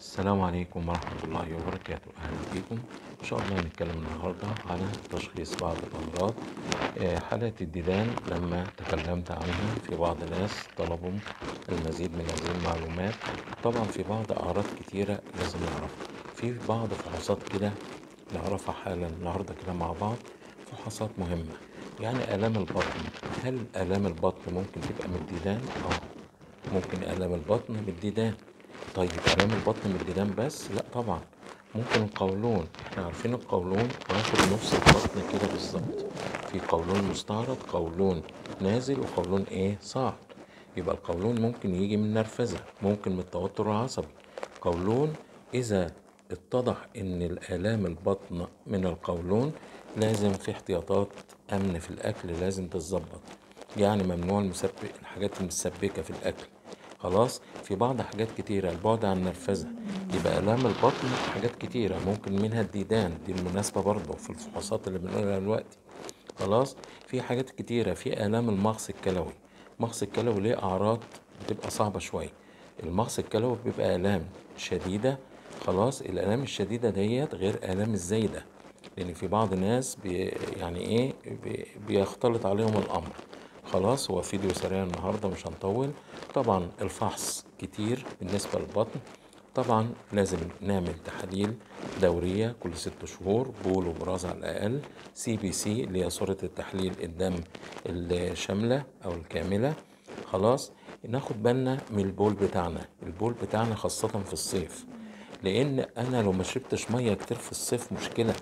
السلام عليكم ورحمة الله وبركاته أهلا بكم إن شاء الله نتكلم النهاردة على تشخيص بعض الأمراض آه، حالات الديدان لما تكلمت عنها في بعض الناس طلبوا المزيد من هذه المعلومات طبعا في بعض أعراض كتيرة لازم نعرفها في بعض فحوصات كده نعرفها حالا النهاردة كده مع بعض فحوصات مهمة يعني آلام البطن هل آلام البطن ممكن تبقى من الديدان؟ اه ممكن آلام البطن من الديدان طيب آلام البطن من الديدان بس؟ لا طبعا ممكن القولون احنا عارفين القولون واخد نص البطن كده بالظبط في قولون مستعرض قولون نازل وقولون ايه صاعد يبقى القولون ممكن يجي من نرفزة ممكن من التوتر العصبي قولون إذا اتضح إن الآلام البطن من القولون لازم في احتياطات أمن في الأكل لازم تتظبط يعني ممنوع المسبك الحاجات المسبكة في الأكل خلاص في بعض حاجات كتيرة البعد عن النرفزة يبقى آلام البطن حاجات كتيرة ممكن منها الديدان دي المناسبة برضه في الفحوصات اللي بنقولها دلوقتي خلاص في حاجات كتيرة في آلام المغص الكلوي المغص الكلوي ليه أعراض بتبقى صعبة شوية المغص الكلوي بيبقى آلام شديدة خلاص الآلام الشديدة ديت غير آلام الزايدة لأن في بعض الناس بي يعني إيه بي بيختلط عليهم الأمر خلاص هو فيديو سريع النهارده مش هنطول طبعا الفحص كتير بالنسبة للبطن طبعا لازم نعمل تحاليل دورية كل ست شهور بول وبراز على الأقل سي بي سي اللي هي صورة التحليل الدم الشاملة أو الكاملة خلاص ناخد بالنا من البول بتاعنا البول بتاعنا خاصة في الصيف لأن أنا لو ما شربتش مية كتير في الصيف مشكلة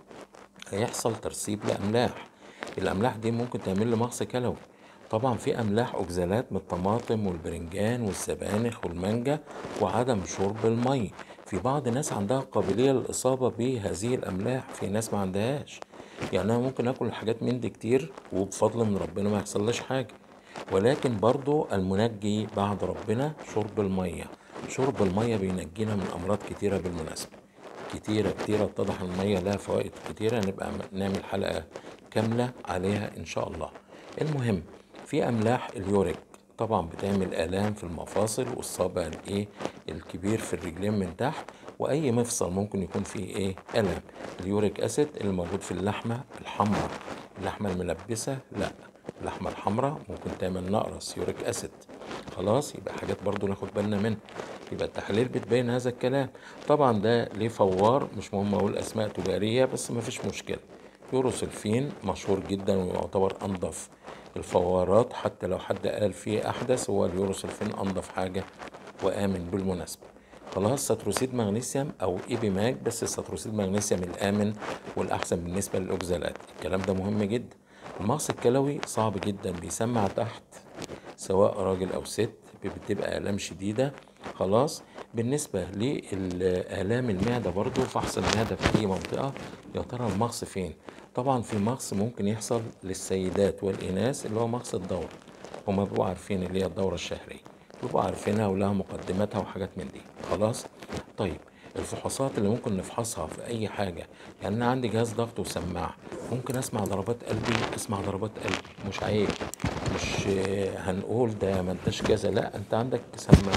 هيحصل ترسيب لأملاح الأملاح دي ممكن تعمل لي مغص كلوي طبعا في أملاح أكزالات من الطماطم والبرنجان والسبانخ والمانجا وعدم شرب المية في بعض الناس عندها قابلية للإصابة بهذه الأملاح في ناس ما عندهاش يعني أنا ممكن آكل حاجات من دي كتير وبفضل من ربنا ما يحصلش حاجة ولكن برضو المنجي بعد ربنا شرب المية شرب المية بينجينا من أمراض كتيرة بالمناسبة كتيرة كتيرة اتضح المية لها فوائد كتيرة نبقى نعمل حلقة كاملة عليها إن شاء الله المهم في أملاح اليوريك طبعا بتعمل آلام في المفاصل والصابع الإيه الكبير في الرجلين من تحت وأي مفصل ممكن يكون فيه إيه آلام اليوريك أسيد اللي موجود في اللحمة الحمراء اللحمة الملبسة لا اللحمة الحمراء ممكن تعمل نقرس يوريك أسيد خلاص يبقى حاجات برضو ناخد بالنا منها يبقى التحاليل بتبين هذا الكلام طبعا ده ليه فوار مش مهم اقول اسماء تجاريه بس ما فيش مشكله يوروسلفين مشهور جدا ويعتبر انضف الفوارات حتى لو حد قال فيه احدث هو اليوروسلفين انضف حاجه وامن بالمناسبه خلاص ساتروسيد مغنيسيوم او ايبي ماج بس الساتروسيد مغنيسيوم الامن والاحسن بالنسبه للاوكزالات الكلام ده مهم جدا المغص الكلوي صعب جدا بيسمع تحت سواء راجل او ست بتبقى الام شديده خلاص بالنسبه للالام المعده برضو فحص المعده في اي منطقه يا ترى المغص فين طبعا في مغص ممكن يحصل للسيدات والاناث اللي هو مغص الدوره هما بيبقوا عارفين اللي هي الدوره الشهريه بيبقوا عارفينها ولها مقدماتها وحاجات من دي خلاص طيب الفحوصات اللي ممكن نفحصها في اي حاجه يعني انا عندي جهاز ضغط وسماعه ممكن اسمع ضربات قلبي اسمع ضربات قلبي مش عيب مش هنقول ده ما انتش كذا لا انت عندك سماعه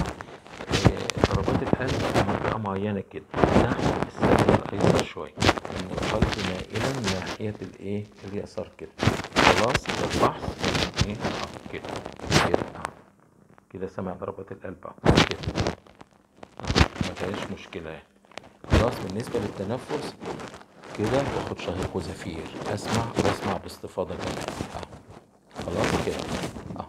ضربات القلب في منطقه معينه كده ناحيه الثانيه الايسر شويه ان القلب مائلا ناحيه الايه اليسار كده خلاص ده الفحص ايه اه كده كده اه كده سامع ضربات القلب اه كده ما فيهاش مشكله يعني خلاص بالنسبه للتنفس كده باخد شهيق وزفير اسمع واسمع باستفاضه كمان اهو خلاص كده اهو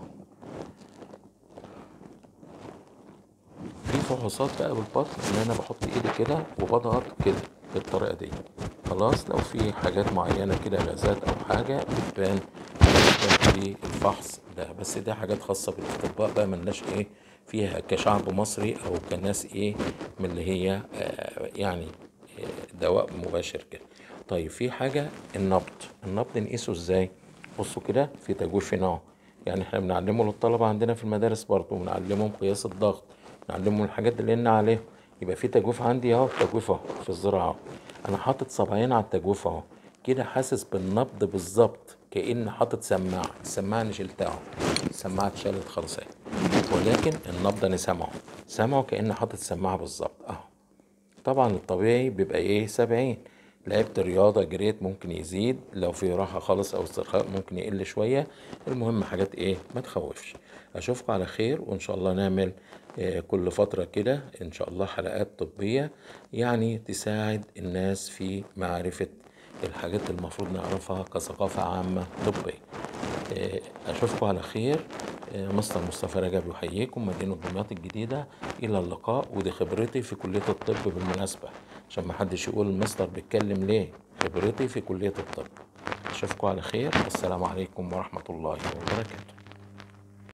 في فحوصات بقى بالبطن ان انا بحط ايدي كده وبضغط كده بالطريقه دي خلاص لو في حاجات معينه كده غازات او حاجه بتبان بتبان في الفحص ده بس دي حاجات خاصه بالاطباء بقى ملناش ايه فيها كشعب مصري او كناس ايه من اللي هي آه يعني آه دواء مباشر كده طيب في حاجه النبض النبض نقيسه ازاي بصوا كده في تجويف هنا يعني احنا بنعلمه للطلبه عندنا في المدارس برضه بنعلمهم قياس الضغط نعلمهم الحاجات اللي قلنا عليها يبقى في تجويف عندي اهو تجويف اهو في الزراعه انا حاطط صبعين على التجويف اهو كده حاسس بالنبض بالظبط كأن حاطط سماعة السماعة أنا شلتها اهو السماعة اتشالت خلاص اهي ولكن النبض أنا سامعه سامعه كأن حاطط سماعة بالظبط أهو طبعا الطبيعي بيبقى ايه سبعين لعبت رياضة جريت ممكن يزيد لو في راحة خالص أو استرخاء ممكن يقل شوية المهم حاجات ايه ما تخوفش أشوفكم على خير وإن شاء الله نعمل آه، كل فترة كده إن شاء الله حلقات طبية يعني تساعد الناس في معرفة الحاجات المفروض نعرفها كثقافة عامة طبية آه، أشوفكم على خير آه، مستر مصطفى رجب يحييكم مدينة دمياط الجديدة إلى اللقاء ودي خبرتي في كلية الطب بالمناسبة عشان محدش يقول المستر بيتكلم ليه خبرتي في كلية الطب أشوفكم على خير والسلام عليكم ورحمة الله وبركاته